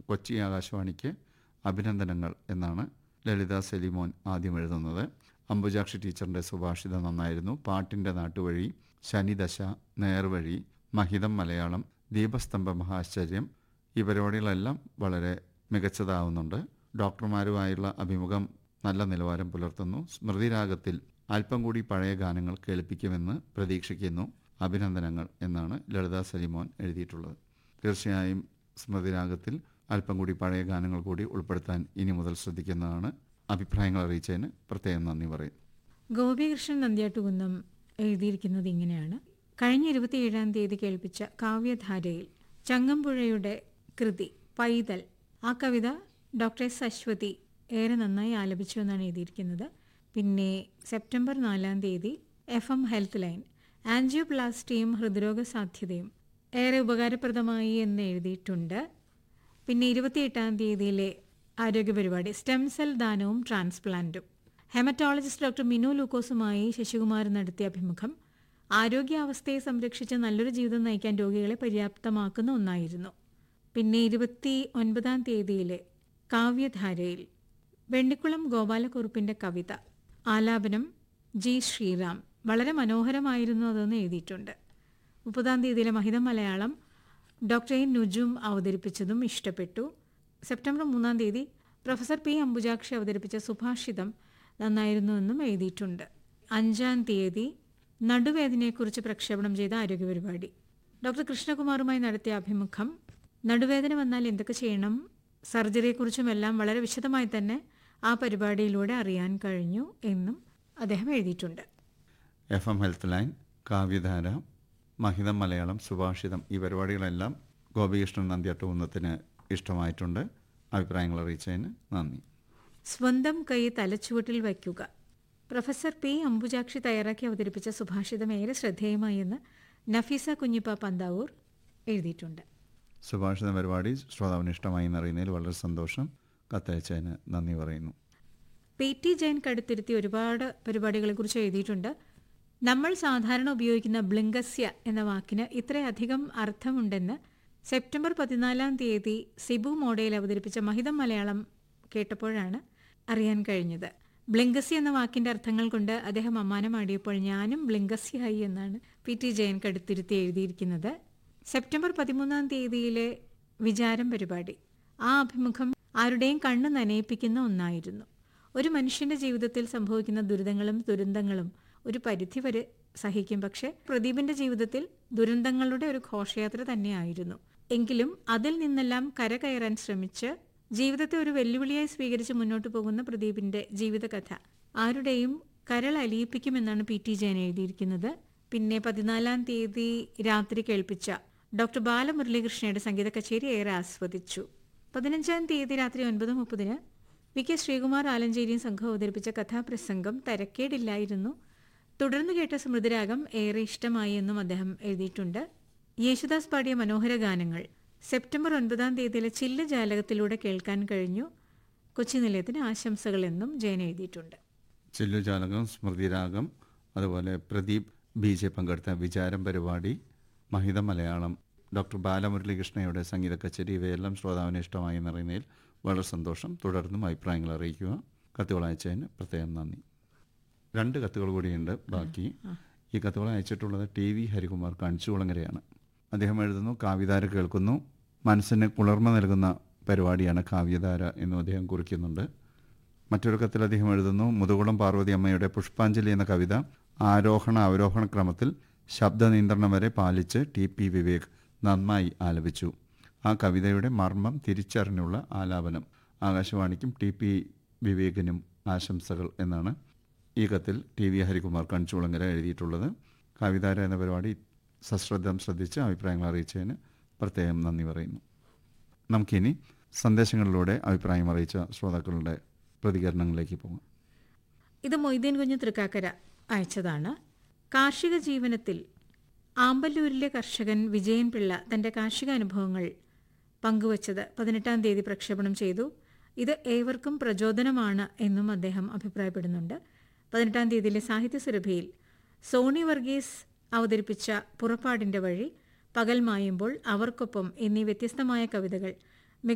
കൊച്ചി ആകാശവാണിക്ക് അഭിനന്ദനങ്ങൾ എന്നാണ് ലളിത സലിമോൻ ആദ്യം എഴുതുന്നത് അംബുജാക്ഷി ടീച്ചറിൻ്റെ സുഭാഷിതം നന്നായിരുന്നു പാട്ടിൻ്റെ നാട്ടുവഴി ശനിദശ നേർവഴി മഹിതം മലയാളം ദീപസ്തംഭ മഹാശ്ചര്യം ഈ പരിപാടികളെല്ലാം വളരെ മികച്ചതാവുന്നുണ്ട് ഡോക്ടർമാരുമായുള്ള അഭിമുഖം നല്ല നിലവാരം പുലർത്തുന്നു സ്മൃതിരാഗത്തിൽ അല്പം കൂടി പഴയ ഗാനങ്ങൾ കേൾപ്പിക്കുമെന്ന് പ്രതീക്ഷിക്കുന്നു അഭിനന്ദനങ്ങൾ എന്നാണ് ലളിത സലിമോൻ എഴുതിയിട്ടുള്ളത് തീർച്ചയായും സ്മൃതിരാഗത്തിൽ അല്പം കൂടി പഴയ ഗാനങ്ങൾ കൂടി ഉൾപ്പെടുത്താൻ ഇനി മുതൽ ശ്രദ്ധിക്കുന്നതാണ് അഭിപ്രായങ്ങൾ അറിയിച്ചതിന് പ്രത്യേകം നന്ദി പറയുന്നു ഗോപികൃഷ്ണൻ നന്ദ്യാട്ടുകുന്നം എഴുതിയിരിക്കുന്നത് ഇങ്ങനെയാണ് കഴിഞ്ഞ ഇരുപത്തിയേഴാം തീയതി കേൾപ്പിച്ച കാവ്യധാരയിൽ ചങ്ങമ്പുഴയുടെ കൃതി പൈതൽ ആ കവിത ഡോക്ടർ എസ് അശ്വതി ഏറെ നന്നായി ആലപിച്ചു എന്നാണ് എഴുതിയിരിക്കുന്നത് പിന്നെ സെപ്റ്റംബർ നാലാം തീയതി എഫ് എം ഹെൽത്ത് ലൈൻ ആൻജിയോപ്ലാസ്റ്റിയും ഹൃദ്രോഗ സാധ്യതയും ഏറെ ഉപകാരപ്രദമായി എന്ന് എഴുതിയിട്ടുണ്ട് പിന്നെ ഇരുപത്തിയെട്ടാം തീയതിയിലെ ആരോഗ്യ പരിപാടി സ്റ്റെം സെൽ ദാനവും ട്രാൻസ്പ്ലാന്റും ഹെമറ്റോളജിസ്റ്റ് ഡോക്ടർ മിനു ലൂക്കോസുമായി ശശികുമാർ നടത്തിയ അഭിമുഖം ആരോഗ്യാവസ്ഥയെ സംരക്ഷിച്ച് നല്ലൊരു ജീവിതം നയിക്കാൻ രോഗികളെ പര്യാപ്തമാക്കുന്ന ഒന്നായിരുന്നു പിന്നെ ഇരുപത്തി ഒൻപതാം തീയതിയിലെ കാവ്യധാരയിൽ വെണ്ണിക്കുളം ഗോപാലക്കുറുപ്പിന്റെ കവിത ആലാപനം ജി ശ്രീറാം വളരെ മനോഹരമായിരുന്നു അതെന്ന് എഴുതിയിട്ടുണ്ട് മുപ്പതാം തീയതിയിലെ മഹിതം മലയാളം ഡോക്ടർ എ നുജും അവതരിപ്പിച്ചതും ഇഷ്ടപ്പെട്ടു സെപ്റ്റംബർ മൂന്നാം തീയതി പ്രൊഫസർ പി അംബുജാക്ഷി അവതരിപ്പിച്ച സുഭാഷിതം നന്നായിരുന്നു എന്നും എഴുതിയിട്ടുണ്ട് അഞ്ചാം തീയതി നടുവേദനയെക്കുറിച്ച് പ്രക്ഷേപണം ചെയ്ത ആരോഗ്യ പരിപാടി ഡോക്ടർ കൃഷ്ണകുമാറുമായി നടത്തിയ അഭിമുഖം നടുവേദന വന്നാൽ എന്തൊക്കെ ചെയ്യണം സർജറിയെക്കുറിച്ചും എല്ലാം വളരെ വിശദമായി തന്നെ ആ പരിപാടിയിലൂടെ അറിയാൻ കഴിഞ്ഞു എന്നും അദ്ദേഹം എഴുതിയിട്ടുണ്ട് എഫ് എം ഹെൽത്ത് ലൈൻ കാവ്യധാര മഹിതം മലയാളം സുഭാഷിതം ഈ പരിപാടികളെല്ലാം ഗോപികൃഷ്ണൻ നന്ദ്യാട്ടുകുന്നത്തിന് ഇഷ്ടമായിട്ടുണ്ട് അഭിപ്രായങ്ങൾ അറിയിച്ചതിന് നന്ദി സ്വന്തം കൈ തലച്ചുവട്ടിൽ വയ്ക്കുക പ്രൊഫസർ പി അംബുജാക്ഷി തയ്യാറാക്കി അവതരിപ്പിച്ച സുഭാഷിതം ഏറെ ശ്രദ്ധേയമായി എന്ന് നഫീസ കുഞ്ഞിപ്പ പന്താവൂർ എഴുതിയിട്ടുണ്ട് സുഭാഷിത പരിപാടി ശ്രോതാവിന് ഇഷ്ടമായി എന്നറിയുന്നതിൽ വളരെ സന്തോഷം കത്തയച്ചതിന് നന്ദി പറയുന്നു പി ടി ജൈൻ കടുത്തിരുത്തി ഒരുപാട് പരിപാടികളെക്കുറിച്ച് എഴുതിയിട്ടുണ്ട് നമ്മൾ സാധാരണ ഉപയോഗിക്കുന്ന ബ്ലിങ്കസ്യ എന്ന വാക്കിന് ഇത്രയധികം അർത്ഥമുണ്ടെന്ന് സെപ്റ്റംബർ പതിനാലാം തീയതി സിബു മോഡയിൽ അവതരിപ്പിച്ച മഹിതം മലയാളം കേട്ടപ്പോഴാണ് അറിയാൻ കഴിഞ്ഞത് ബ്ലിങ്കസ്യ എന്ന വാക്കിന്റെ അർത്ഥങ്ങൾ കൊണ്ട് അദ്ദേഹം അമ്മാനമാടിയപ്പോൾ ഞാനും ബ്ലിങ്കസ്യായി എന്നാണ് പി ടി ജയൻ കടുത്തിരുത്തി എഴുതിയിരിക്കുന്നത് സെപ്റ്റംബർ പതിമൂന്നാം തീയതിയിലെ വിചാരം പരിപാടി ആ അഭിമുഖം ആരുടെയും കണ്ണ് നനയിപ്പിക്കുന്ന ഒന്നായിരുന്നു ഒരു മനുഷ്യന്റെ ജീവിതത്തിൽ സംഭവിക്കുന്ന ദുരിതങ്ങളും ദുരന്തങ്ങളും ഒരു പരിധിവരെ സഹിക്കും പക്ഷെ പ്രദീപിന്റെ ജീവിതത്തിൽ ദുരന്തങ്ങളുടെ ഒരു ഘോഷയാത്ര തന്നെയായിരുന്നു എങ്കിലും അതിൽ നിന്നെല്ലാം കരകയറാൻ ശ്രമിച്ച് ജീവിതത്തെ ഒരു വെല്ലുവിളിയായി സ്വീകരിച്ച് മുന്നോട്ട് പോകുന്ന പ്രദീപിന്റെ ജീവിതകഥ ആരുടെയും കരൾ അലിയിപ്പിക്കുമെന്നാണ് പി ടി ജയൻ എഴുതിയിരിക്കുന്നത് പിന്നെ പതിനാലാം തീയതി രാത്രി കേൾപ്പിച്ച ഡോക്ടർ ബാലമുരളീകൃഷ്ണയുടെ സംഗീത കച്ചേരി ഏറെ ആസ്വദിച്ചു പതിനഞ്ചാം തീയതി രാത്രി ഒൻപത് മുപ്പതിന് വി കെ ശ്രീകുമാർ ആലഞ്ചേരിയും സംഘം അവതരിപ്പിച്ച കഥാപ്രസംഗം തരക്കേടില്ലായിരുന്നു തുടർന്ന് കേട്ട സ്മൃതിരാഗം ഏറെ ഇഷ്ടമായി എന്നും അദ്ദേഹം എഴുതിയിട്ടുണ്ട് യേശുദാസ് പാടിയ മനോഹര ഗാനങ്ങൾ സെപ്റ്റംബർ ഒൻപതാം തീയതിയിലെ ചില്ല് ജാലകത്തിലൂടെ കേൾക്കാൻ കഴിഞ്ഞു കൊച്ചി നിലയത്തിന് ആശംസകൾ എന്നും ജയൻ എഴുതിയിട്ടുണ്ട് ചില്ലുജാലകം സ്മൃതിരാഗം അതുപോലെ പ്രദീപ് ബി ജെ പങ്കെടുത്ത വിചാരം പരിപാടി മഹിത മലയാളം ഡോക്ടർ ബാലമുരളികൃഷ്ണയുടെ സംഗീത കച്ചേരി ഇവയെല്ലാം ശ്രോതാവിന് ഇഷ്ടമായി എന്നറിയുന്നതിൽ വളരെ സന്തോഷം തുടർന്നും അഭിപ്രായങ്ങൾ അറിയിക്കുക കത്തുകൾ അയച്ചതിന് പ്രത്യേകം നന്ദി രണ്ട് കത്തുകൾ കൂടിയുണ്ട് ബാക്കി ഈ കത്തുകൾ അയച്ചിട്ടുള്ളത് ടി വി ഹരികുമാർ കണിച്ചുകുളങ്ങരയാണ് അദ്ദേഹം എഴുതുന്നു കാവ്യധാര കേൾക്കുന്നു മനസ്സിന് കുളിർമ നൽകുന്ന പരിപാടിയാണ് കാവ്യധാര എന്നും അദ്ദേഹം കുറിക്കുന്നുണ്ട് മറ്റൊരു കത്തിൽ അദ്ദേഹം എഴുതുന്നു മുതുകുളം പാർവതി അമ്മയുടെ പുഷ്പാഞ്ജലി എന്ന കവിത ആരോഹണ അവരോഹണ ക്രമത്തിൽ ശബ്ദ നിയന്ത്രണം വരെ പാലിച്ച് ടി പി വിവേക് നന്നായി ആലപിച്ചു ആ കവിതയുടെ മർമ്മം തിരിച്ചറിഞ്ഞുള്ള ആലാപനം ആകാശവാണിക്കും ടി പി വിവേകിനും ആശംസകൾ എന്നാണ് ഈ കത്തിൽ ടി വി ഹരികുമാർ കണിച്ചുളങ്ങര എഴുതിയിട്ടുള്ളത് കവിതാര എന്ന പരിപാടി സശ്രദ്ധം ശ്രദ്ധിച്ച് അഭിപ്രായങ്ങൾ അറിയിച്ചതിന് പ്രത്യേകം നന്ദി പറയുന്നു നമുക്കിനി സന്ദേശങ്ങളിലൂടെ അഭിപ്രായം അറിയിച്ച ശ്രോതാക്കളുടെ പ്രതികരണങ്ങളിലേക്ക് പോകാം ഇത് മൊയ്തീൻ കുഞ്ഞ് തൃക്കാക്കര അയച്ചതാണ് കാർഷിക ജീവനത്തിൽ ആമ്പല്ലൂരിലെ കർഷകൻ വിജയൻ പിള്ള തന്റെ കാർഷിക അനുഭവങ്ങൾ പങ്കുവച്ചത് പതിനെട്ടാം തീയതി പ്രക്ഷേപണം ചെയ്തു ഇത് ഏവർക്കും പ്രചോദനമാണ് എന്നും അദ്ദേഹം അഭിപ്രായപ്പെടുന്നുണ്ട് പതിനെട്ടാം തീയതിയിലെ സാഹിത്യ സുരഭിയിൽ സോണി വർഗീസ് അവതരിപ്പിച്ച പുറപ്പാടിന്റെ വഴി പകൽ മായുമ്പോൾ അവർക്കൊപ്പം എന്നീ വ്യത്യസ്തമായ കവിതകൾ